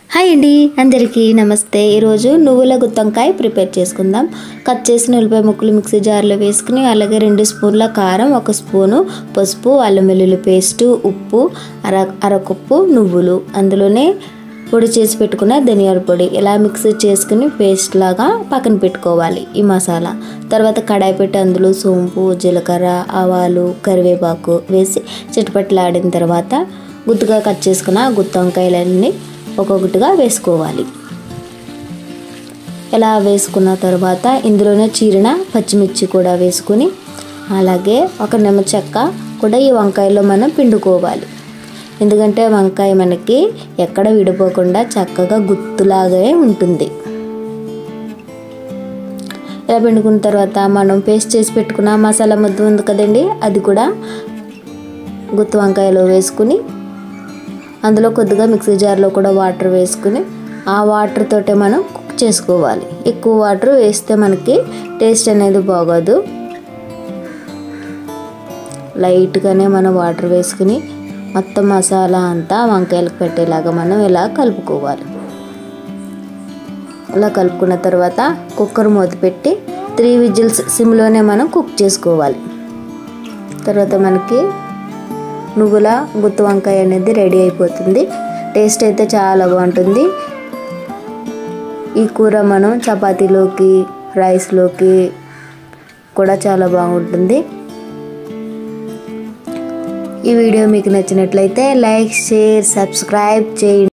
hi అండి అందరికీ నమస్తే ఈరోజు నువ్వుల గుత్తొంకాయ ప్రిపేర్ చేసుకుందాం కట్ చేసిన ఉల్లిపాయ ముక్కలు మిక్సీ జార్లో వేసుకుని అలాగే రెండు స్పూన్ల కారం ఒక స్పూను పసుపు అల్లం వెల్లుల్లి పేస్టు ఉప్పు అర అరకప్పు నువ్వులు అందులోనే పొడి చేసి పెట్టుకున్న ధనియాల పొడి ఇలా మిక్సీ చేసుకుని పేస్ట్ లాగా పక్కన పెట్టుకోవాలి ఈ మసాలా తర్వాత కడాయి పెట్టి అందులో సోంపు జీలకర్ర ఆవాలు కరివేపాకు వేసి చిటపట్లాడిన తర్వాత గుత్తుగా కట్ చేసుకున్న గుత్తొంకాయలన్నీ ఒక్కొక్కటిగా వేసుకోవాలి ఇలా వేసుకున్న తర్వాత ఇందులోనే చీరిన పచ్చిమిర్చి కూడా వేసుకుని అలాగే ఒక నిమ్మ చెక్క కూడా ఈ వంకాయలో మనం పిండుకోవాలి ఎందుకంటే వంకాయ మనకి ఎక్కడ విడిపోకుండా చక్కగా గుత్తులాగే ఉంటుంది ఇలా పిండుకున్న తర్వాత మనం పేస్ట్ చేసి పెట్టుకున్న మసాలా ముద్ద ఉంది కదండి అది కూడా గుత్తి వంకాయలో వేసుకుని అందులో కొద్దిగా మిక్సీ జార్లో కూడా వాటర్ వేసుకుని ఆ వాటర్ తోటే మనం కుక్ చేసుకోవాలి ఎక్కువ వాటర్ వేస్తే మనకి టేస్ట్ అనేది బాగోదు లైట్గానే మనం వాటర్ వేసుకుని మొత్తం మసాలా అంతా వంకాయలకు పెట్టేలాగా మనం ఇలా కలుపుకోవాలి ఇలా కలుపుకున్న తర్వాత కుక్కర్ మూత పెట్టి త్రీ విజిల్స్ సిమ్లోనే మనం కుక్ చేసుకోవాలి తర్వాత మనకి నువ్వుల గుత్తి వంకాయ అనేది రెడీ అయిపోతుంది టేస్ట్ అయితే చాలా బాగుంటుంది ఈ కూర మనం చపాతీలోకి రైస్లోకి కూడా చాలా బాగుంటుంది ఈ వీడియో మీకు నచ్చినట్లయితే లైక్ షేర్ సబ్స్క్రైబ్ చేయండి